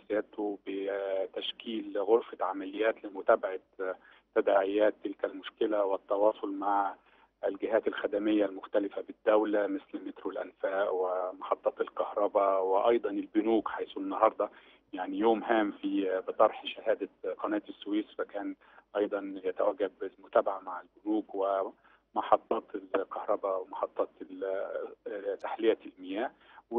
سيادته بتشكيل غرفه عمليات لمتابعه تداعيات تلك المشكله والتواصل مع الجهات الخدميه المختلفه بالدوله مثل مترو الانفاق ومحطات الكهرباء وايضا البنوك حيث النهارده يعني يوم هام في بطرح شهاده قناه السويس فكان ايضا يتواجد بالمتابعه مع البنوك ومحطات الكهرباء ومحطات تحليه المياه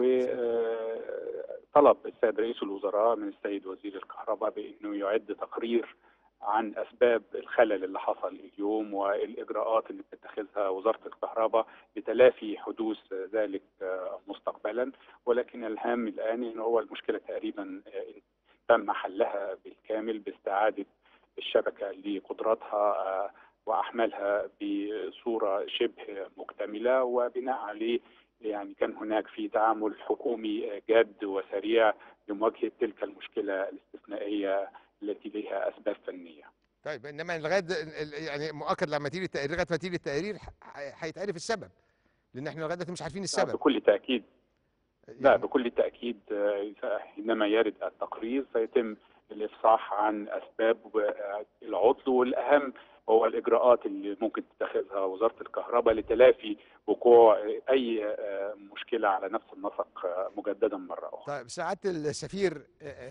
وطلب السيد رئيس الوزراء من السيد وزير الكهرباء بانه يعد تقرير عن اسباب الخلل اللي حصل اليوم والاجراءات اللي بتتخذها وزاره الكهرباء لتلافي حدوث ذلك مستقبلا ولكن الهام الان ان هو المشكله تقريبا تم حلها بالكامل باستعاده الشبكه لقدراتها واحمالها بصوره شبه مكتمله وبناء عليه يعني كان هناك في تعامل حكومي جاد وسريع لمواجهه تلك المشكله الاستثنائيه التي لها اسباب فنيه. طيب انما لغايه يعني مؤكد لما تيجي التقرير لغايه ما تيجي التقرير هيتعرف السبب لان احنا لغايه دلوقتي مش عارفين السبب. بكل تاكيد لا بكل تاكيد حينما يرد التقرير سيتم الافصاح عن اسباب العطل والاهم هو الاجراءات اللي ممكن تتخذها وزاره الكهرباء لتلافي وقوع اي مشكله على نفس النسق مجددا مره اخرى. طيب سعاده السفير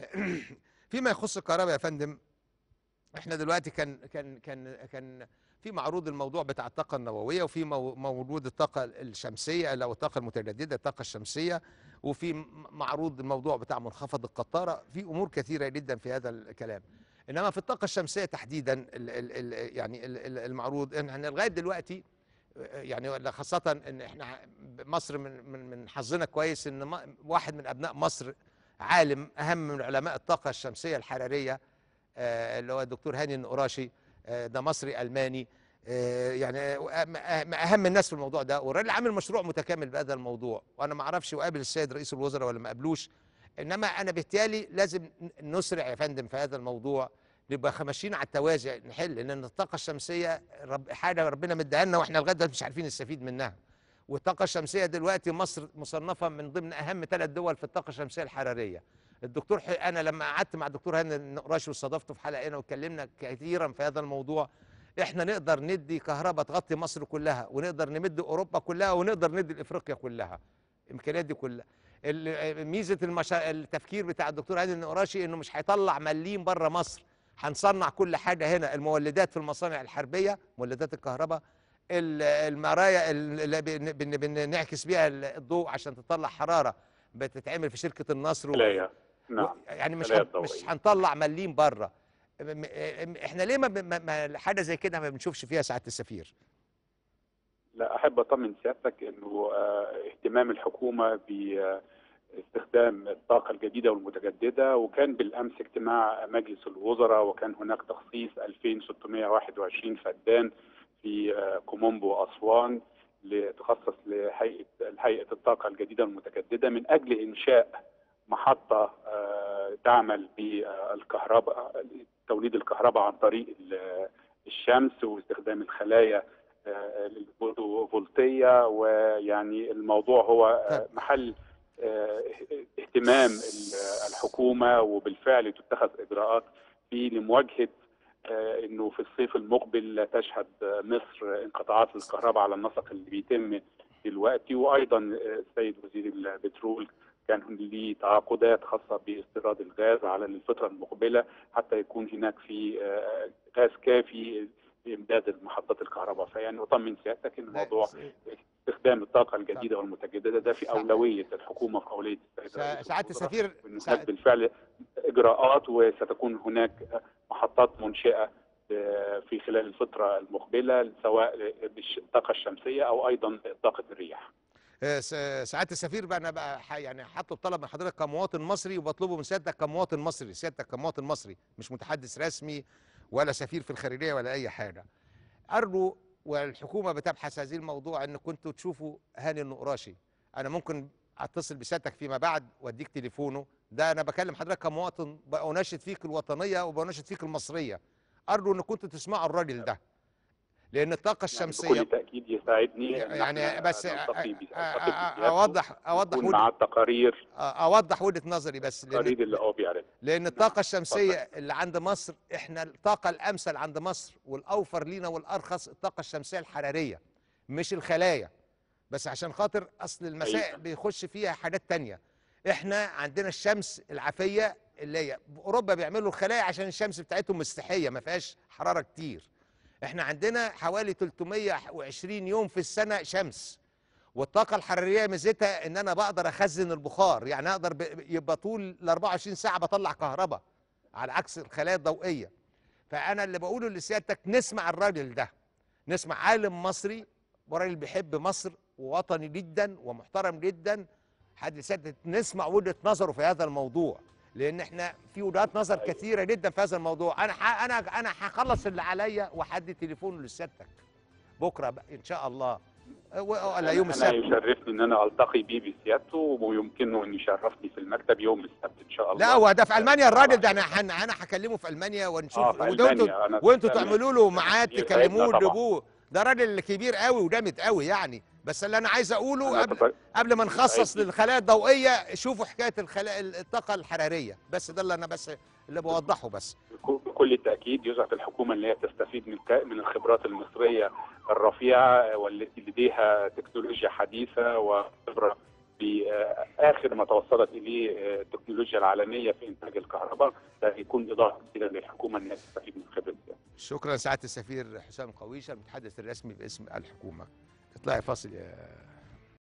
فيما يخص الكهرباء يا فندم احنا دلوقتي كان كان كان كان في معروض الموضوع بتاع الطاقه النوويه وفي موجود الطاقه الشمسيه او الطاقه المتجدده الطاقه الشمسيه وفي معروض الموضوع بتاع منخفض القطاره في امور كثيره جدا في هذا الكلام انما في الطاقه الشمسيه تحديدا ال ال ال يعني ال المعروض ان احنا لغايه دلوقتي يعني خاصه ان احنا مصر من من من حظنا كويس ان واحد من ابناء مصر عالم اهم من علماء الطاقه الشمسيه الحراريه اللي هو الدكتور هاني النقراشي ده مصري الماني يعني اهم الناس في الموضوع ده والراجل عامل مشروع متكامل بهذا الموضوع وانا ما اعرفش وقابل السيد رئيس الوزراء ولا ما قابلوش انما انا بالتالي لازم نسرع يا فندم في هذا الموضوع نبقى ماشيين على التوازي نحل لان الطاقه الشمسيه رب حاجه ربنا مديها لنا واحنا لغايه دلوقتي مش عارفين نستفيد منها والطاقه الشمسيه دلوقتي مصر مصنفه من ضمن اهم ثلاث دول في الطاقه الشمسيه الحراريه الدكتور انا لما قعدت مع الدكتور هاني النقراشي واستضفته في حلقه هنا واتكلمنا كثيرا في هذا الموضوع احنا نقدر ندي كهرباء تغطي مصر كلها ونقدر نمد اوروبا كلها ونقدر ندي افريقيا كلها الامكانيات دي كلها ميزه المشا... التفكير بتاع الدكتور هاني النقراشي انه مش هيطلع مليم بره مصر هنصنع كل حاجه هنا المولدات في المصانع الحربيه مولدات الكهرباء المرايا اللي بنعكس بيها الضوء عشان تطلع حراره بتتعمل في شركه النصر و... نعم يعني مش هن... مش هنطلع مليم بره احنا ليه ما, ما حاجه زي كده ما بنشوفش فيها سعاده السفير لا احب اطمن سيادتك انه اهتمام الحكومه باستخدام الطاقه الجديده والمتجدده وكان بالامس اجتماع مجلس الوزراء وكان هناك تخصيص 2621 فدان في كومومبو واسوان لتخصص لهيئه هيئه الطاقه الجديده والمتجدده من اجل انشاء محطه تعمل بالكهرباء توليد الكهرباء عن طريق الشمس واستخدام الخلايا الفولتيه ويعني الموضوع هو محل اهتمام الحكومه وبالفعل تتخذ اجراءات في لمواجهه انه في الصيف المقبل لا تشهد مصر انقطاعات الكهرباء على النسق اللي بيتم دلوقتي وايضا السيد وزير البترول كان ليه تعاقدات خاصه باستيراد الغاز على الفتره المقبله حتى يكون هناك في غاز كافي لامداد محطات الكهرباء فيعني اطمن سيادتك ان موضوع استخدام الطاقه الجديده والمتجدده ده في اولويه الحكومه في اولويه سعاده السفير بالفعل اجراءات وستكون هناك محطات منشئه في خلال الفتره المقبله سواء بالطاقه الشمسيه او ايضا طاقه الرياح. سعاده السفير بقى انا بقى يعني هطلب طلب من حضرتك كمواطن مصري وبطلبه من سيادتك كمواطن مصري سيادتك كمواطن مصري مش متحدث رسمي ولا سفير في الخارجيه ولا اي حاجه ارجو والحكومه بتبحث هذه الموضوع ان كنتوا تشوفوا هاني النقراشي انا ممكن اتصل بسيادتك فيما بعد واديك تليفونه ده انا بكلم حضرتك كمواطن بناشد فيك الوطنيه وبناشد فيك المصريه ارجو ان كنتوا تسمعوا الراجل ده لان الطاقه يعني الشمسيه بكل تاكيد يساعدني إن يعني إحنا بس نلتقي ب- أ- أ- نلتقي أ- بزيادته اوضح اوضح ونكون مع وجهه التقارير اوضح وجهه نظري بس لان التقارير اللي هو بيعرضها لان الطاقه الشمسيه اللي عند مصر احنا الطاقه الامثل عند مصر والاوفر لينا والارخص الطاقه الشمسيه الحراريه مش الخلايا بس عشان خاطر اصل المسائل أيوة. بيخش فيها حاجات تانية احنا عندنا الشمس العافيه اللي هي اوروبا بيعملوا الخلايا عشان الشمس بتاعتهم مستحيه ما فيهاش حراره كتير احنا عندنا حوالي 320 يوم في السنه شمس والطاقه الحراريه ميزتها ان انا بقدر اخزن البخار يعني اقدر ب- يبقى طول ال 24 ساعه بطلع كهرباء على عكس الخلايا الضوئيه فانا اللي بقوله لسيادتك نسمع الراجل ده نسمع عالم مصري وراجل بيحب مصر ووطني جدا ومحترم جدا حد سيادتك نسمع وجهه نظره في هذا الموضوع لان احنا في وجهات نظر أيوة. كثيره جدا في هذا الموضوع انا ح... انا انا هخلص اللي عليا وحدي تليفون لسيادتك بكره بقى ان شاء الله و- ولا يوم انا السبت يشرفني ان انا التقي بيه بسيادته ويمكنه ان يشرفني في المكتب يوم السبت ان شاء الله لا هو ده في المانيا الراجل ده انا حن- انا هكلمه في المانيا ونشوف اه في وده انتوا المانيا انا وانتوا تمام. تعملوا له ميعاد يسعدنا تكلموه طبعاً. تجيبوه ده راجل كبير قوي وجامد قوي يعني بس اللي انا عايز اقوله أنا قبل بت- قبل ما نخصص يسعدني. للخلايا الضوئيه شوفوا حكايه الخلايا الطاقه الحراريه بس ده اللي انا بس اللي بوضحه بس بك- بكل التاكيد يسعد الحكومه ان هي تستفيد من ك- من الخبرات المصريه الرفيعه والتي لديها تكنولوجيا حديثه وخبره باخر ما توصلت اليه آه، التكنولوجيا العالميه في انتاج الكهرباء ده يكون اضافه كبيره للحكومه ان هي تستفيد من خبرتها شكرا سعاده السفير حسام قويشه المتحدث الرسمي باسم الحكومه اطلعي فاصل يا